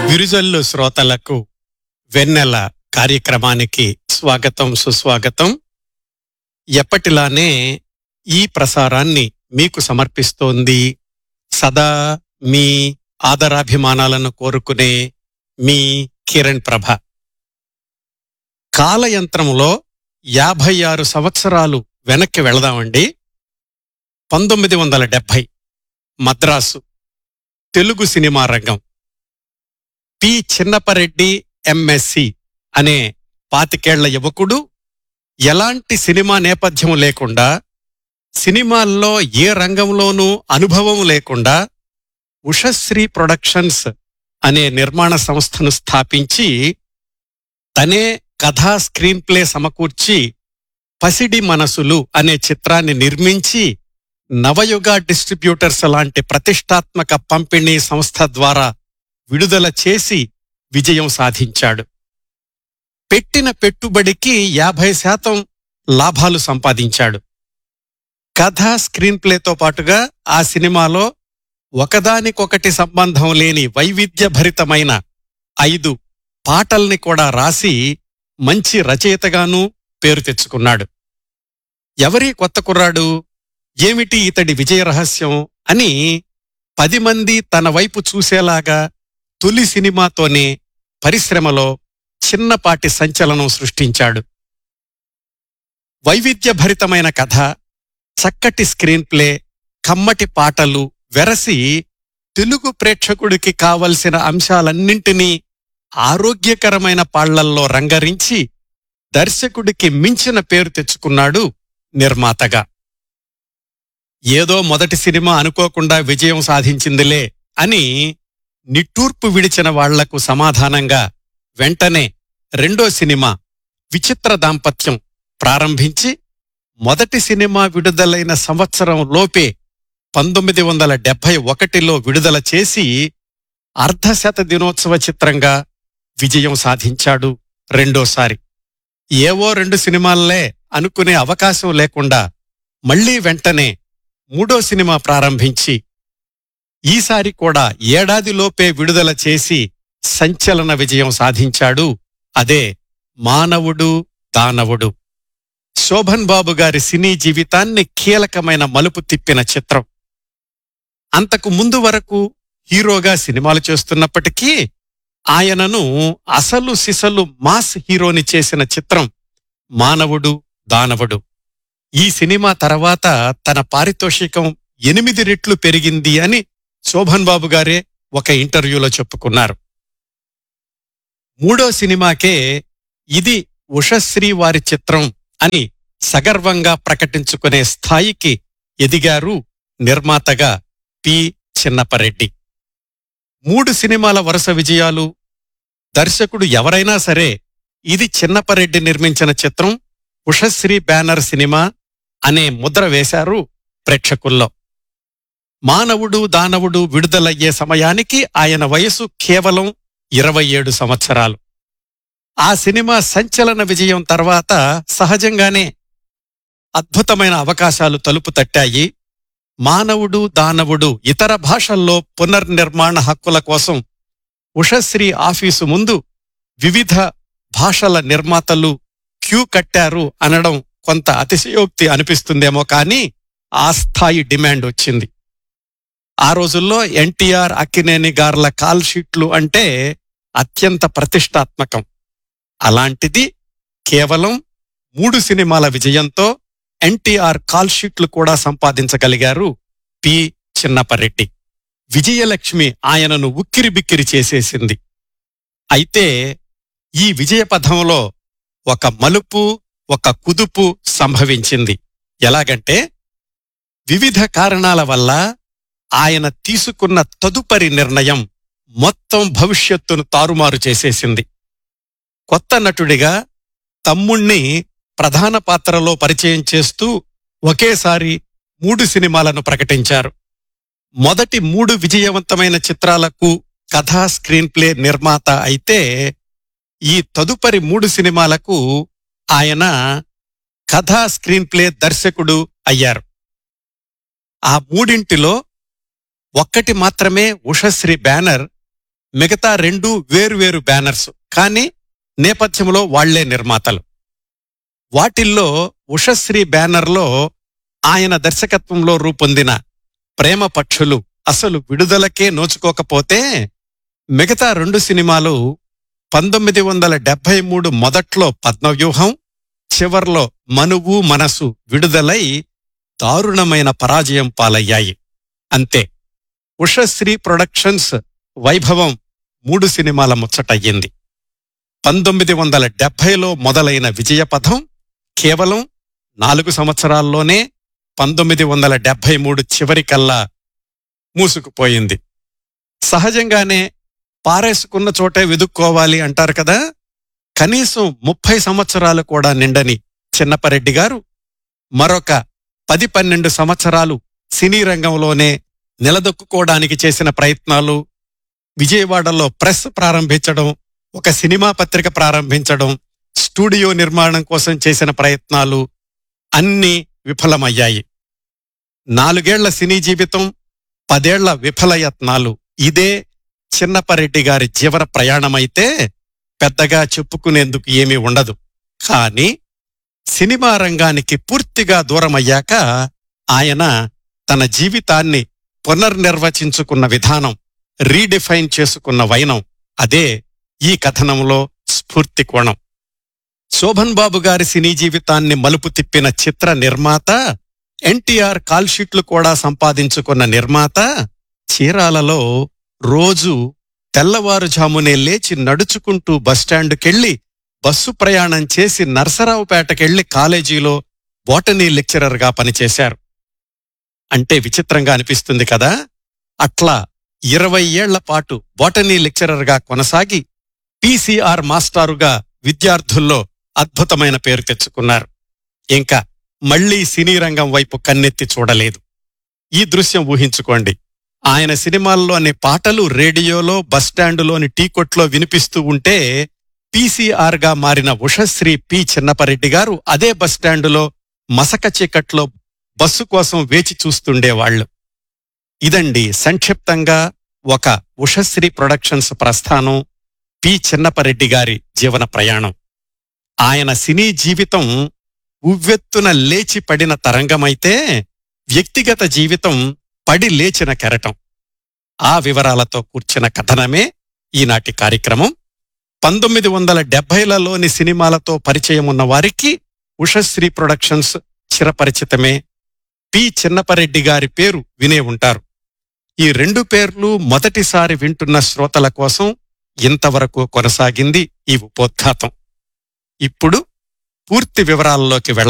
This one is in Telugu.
విరుజల్లు శ్రోతలకు వెన్నెల కార్యక్రమానికి స్వాగతం సుస్వాగతం ఎప్పటిలానే ఈ ప్రసారాన్ని మీకు సమర్పిస్తోంది సదా మీ ఆదరాభిమానాలను కోరుకునే మీ కిరణ్ ప్రభ కాలయంత్రంలో యాభై ఆరు సంవత్సరాలు వెనక్కి వెళదామండి పంతొమ్మిది వందల డెబ్భై మద్రాసు తెలుగు సినిమా రంగం పి చిన్నపరెడ్డి ఎంఎస్సి అనే పాతికేళ్ల యువకుడు ఎలాంటి సినిమా నేపథ్యం లేకుండా సినిమాల్లో ఏ రంగంలోనూ అనుభవం లేకుండా ఉషశ్రీ ప్రొడక్షన్స్ అనే నిర్మాణ సంస్థను స్థాపించి తనే కథా స్క్రీన్ ప్లే సమకూర్చి పసిడి మనసులు అనే చిత్రాన్ని నిర్మించి నవయుగ డిస్ట్రిబ్యూటర్స్ లాంటి ప్రతిష్టాత్మక పంపిణీ సంస్థ ద్వారా విడుదల చేసి విజయం సాధించాడు పెట్టిన పెట్టుబడికి యాభై శాతం లాభాలు సంపాదించాడు కథ స్క్రీన్ ప్లేతో పాటుగా ఆ సినిమాలో ఒకదానికొకటి సంబంధం లేని వైవిధ్యభరితమైన ఐదు పాటల్ని కూడా రాసి మంచి రచయితగానూ పేరు తెచ్చుకున్నాడు ఎవరి కొత్త కుర్రాడు ఏమిటి ఇతడి విజయ రహస్యం అని పది మంది తన వైపు చూసేలాగా తొలి సినిమాతోనే పరిశ్రమలో చిన్నపాటి సంచలనం సృష్టించాడు వైవిధ్యభరితమైన కథ చక్కటి స్క్రీన్ ప్లే కమ్మటి పాటలు వెరసి తెలుగు ప్రేక్షకుడికి కావలసిన అంశాలన్నింటినీ ఆరోగ్యకరమైన పాళ్లల్లో రంగరించి దర్శకుడికి మించిన పేరు తెచ్చుకున్నాడు నిర్మాతగా ఏదో మొదటి సినిమా అనుకోకుండా విజయం సాధించిందిలే అని నిట్టూర్పు విడిచిన వాళ్లకు సమాధానంగా వెంటనే రెండో సినిమా విచిత్ర దాంపత్యం ప్రారంభించి మొదటి సినిమా విడుదలైన సంవత్సరం లోపే పంతొమ్మిది వందల డెబ్బై ఒకటిలో విడుదల చేసి అర్ధశత దినోత్సవ చిత్రంగా విజయం సాధించాడు రెండోసారి ఏవో రెండు సినిమాల్లే అనుకునే అవకాశం లేకుండా మళ్లీ వెంటనే మూడో సినిమా ప్రారంభించి ఈసారి కూడా ఏడాదిలోపే విడుదల చేసి సంచలన విజయం సాధించాడు అదే మానవుడు దానవుడు శోభన్ బాబు గారి సినీ జీవితాన్ని కీలకమైన మలుపు తిప్పిన చిత్రం అంతకు ముందు వరకు హీరోగా సినిమాలు చేస్తున్నప్పటికీ ఆయనను అసలు సిసలు మాస్ హీరోని చేసిన చిత్రం మానవుడు దానవుడు ఈ సినిమా తర్వాత తన పారితోషికం ఎనిమిది రెట్లు పెరిగింది అని శోభన్ బాబు గారే ఒక ఇంటర్వ్యూలో చెప్పుకున్నారు మూడో సినిమాకే ఇది ఉషశ్రీ వారి చిత్రం అని సగర్వంగా ప్రకటించుకునే స్థాయికి ఎదిగారు నిర్మాతగా పి చిన్నపరెడ్డి మూడు సినిమాల వరుస విజయాలు దర్శకుడు ఎవరైనా సరే ఇది చిన్నపరెడ్డి నిర్మించిన చిత్రం ఉషశ్రీ బ్యానర్ సినిమా అనే ముద్ర వేశారు ప్రేక్షకుల్లో మానవుడు దానవుడు విడుదలయ్యే సమయానికి ఆయన వయసు కేవలం ఇరవై ఏడు సంవత్సరాలు ఆ సినిమా సంచలన విజయం తర్వాత సహజంగానే అద్భుతమైన అవకాశాలు తలుపు తట్టాయి మానవుడు దానవుడు ఇతర భాషల్లో పునర్నిర్మాణ హక్కుల కోసం ఉషశ్రీ ఆఫీసు ముందు వివిధ భాషల నిర్మాతలు క్యూ కట్టారు అనడం కొంత అతిశయోక్తి అనిపిస్తుందేమో కానీ ఆ స్థాయి డిమాండ్ వచ్చింది ఆ రోజుల్లో ఎన్టీఆర్ అక్కినేని గార్ల కాల్ షీట్లు అంటే అత్యంత ప్రతిష్టాత్మకం అలాంటిది కేవలం మూడు సినిమాల విజయంతో ఎన్టీఆర్ కాల్ షీట్లు కూడా సంపాదించగలిగారు పి చిన్నపరెడ్డి విజయలక్ష్మి ఆయనను ఉక్కిరిబిక్కిరి చేసేసింది అయితే ఈ విజయపథంలో ఒక మలుపు ఒక కుదుపు సంభవించింది ఎలాగంటే వివిధ కారణాల వల్ల ఆయన తీసుకున్న తదుపరి నిర్ణయం మొత్తం భవిష్యత్తును తారుమారు చేసేసింది కొత్త నటుడిగా తమ్ముణ్ణి ప్రధాన పాత్రలో పరిచయం చేస్తూ ఒకేసారి మూడు సినిమాలను ప్రకటించారు మొదటి మూడు విజయవంతమైన చిత్రాలకు కథా స్క్రీన్ ప్లే నిర్మాత అయితే ఈ తదుపరి మూడు సినిమాలకు ఆయన కథా స్క్రీన్ ప్లే దర్శకుడు అయ్యారు ఆ మూడింటిలో ఒక్కటి మాత్రమే ఉషశ్రీ బ్యానర్ మిగతా రెండు వేరువేరు బ్యానర్స్ కానీ నేపథ్యంలో వాళ్లే నిర్మాతలు వాటిల్లో ఉషశ్రీ బ్యానర్లో ఆయన దర్శకత్వంలో రూపొందిన ప్రేమ పక్షులు అసలు విడుదలకే నోచుకోకపోతే మిగతా రెండు సినిమాలు పంతొమ్మిది వందల డెబ్బై మూడు మొదట్లో పద్మవ్యూహం చివర్లో మనువు మనసు విడుదలై దారుణమైన పరాజయం పాలయ్యాయి అంతే ఉషశ్రీ ప్రొడక్షన్స్ వైభవం మూడు సినిమాల ముచ్చటయ్యింది పంతొమ్మిది వందల డెబ్బైలో మొదలైన విజయపథం కేవలం నాలుగు సంవత్సరాల్లోనే పంతొమ్మిది వందల డెబ్బై మూడు చివరికల్లా మూసుకుపోయింది సహజంగానే పారేసుకున్న చోటే వెదుక్కోవాలి అంటారు కదా కనీసం ముప్పై సంవత్సరాలు కూడా నిండని చిన్నపరెడ్డి గారు మరొక పది పన్నెండు సంవత్సరాలు సినీ రంగంలోనే నిలదొక్కుకోవడానికి చేసిన ప్రయత్నాలు విజయవాడలో ప్రెస్ ప్రారంభించడం ఒక సినిమా పత్రిక ప్రారంభించడం స్టూడియో నిర్మాణం కోసం చేసిన ప్రయత్నాలు అన్నీ విఫలమయ్యాయి నాలుగేళ్ల సినీ జీవితం పదేళ్ల విఫలయత్నాలు ఇదే చిన్నపరెడ్డి గారి జీవన ప్రయాణమైతే పెద్దగా చెప్పుకునేందుకు ఏమీ ఉండదు కాని సినిమా రంగానికి పూర్తిగా దూరమయ్యాక ఆయన తన జీవితాన్ని పునర్నిర్వచించుకున్న విధానం రీడిఫైన్ చేసుకున్న వైనం అదే ఈ కథనంలో స్ఫూర్తి కోణం శోభన్ బాబు గారి సినీ జీవితాన్ని మలుపు తిప్పిన చిత్ర నిర్మాత ఎన్టీఆర్ కాల్షీట్లు కూడా సంపాదించుకున్న నిర్మాత చీరాలలో రోజు తెల్లవారుజామునే లేచి నడుచుకుంటూ బస్టాండుకెళ్లి బస్సు ప్రయాణం చేసి నరసరావుపేటకెళ్లి కాలేజీలో బోటనీ లెక్చరర్గా పనిచేశారు అంటే విచిత్రంగా అనిపిస్తుంది కదా అట్లా ఇరవై ఏళ్ల పాటు బోటనీ లెక్చరర్గా కొనసాగి పీసీఆర్ మాస్టారుగా విద్యార్థుల్లో అద్భుతమైన పేరు తెచ్చుకున్నారు ఇంకా మళ్లీ సినీ రంగం వైపు కన్నెత్తి చూడలేదు ఈ దృశ్యం ఊహించుకోండి ఆయన సినిమాల్లోని పాటలు రేడియోలో బస్టాండులోని టీకొట్లో వినిపిస్తూ ఉంటే పీసీఆర్ గా మారిన ఉషశ్రీ పి చిన్నపరెడ్డి గారు అదే బస్టాండులో మసక చీకట్లో బస్సు కోసం వేచి చూస్తుండేవాళ్లు ఇదండి సంక్షిప్తంగా ఒక ఉషశ్రీ ప్రొడక్షన్స్ ప్రస్థానం పి చిన్నపరెడ్డి గారి జీవన ప్రయాణం ఆయన సినీ జీవితం ఉవ్వెత్తున లేచి పడిన తరంగమైతే వ్యక్తిగత జీవితం పడి లేచిన కెరటం ఆ వివరాలతో కూర్చిన కథనమే ఈనాటి కార్యక్రమం పంతొమ్మిది వందల డెబ్బైలలోని సినిమాలతో పరిచయం ఉన్న వారికి ఉషశ్రీ ప్రొడక్షన్స్ చిరపరిచితమే పి చిన్నపరెడ్డి గారి పేరు వినే ఉంటారు ఈ రెండు పేర్లు మొదటిసారి వింటున్న శ్రోతల కోసం ఇంతవరకు కొనసాగింది ఈ ఉపోద్ఘాతం ఇప్పుడు పూర్తి వివరాల్లోకి వెళ్ళ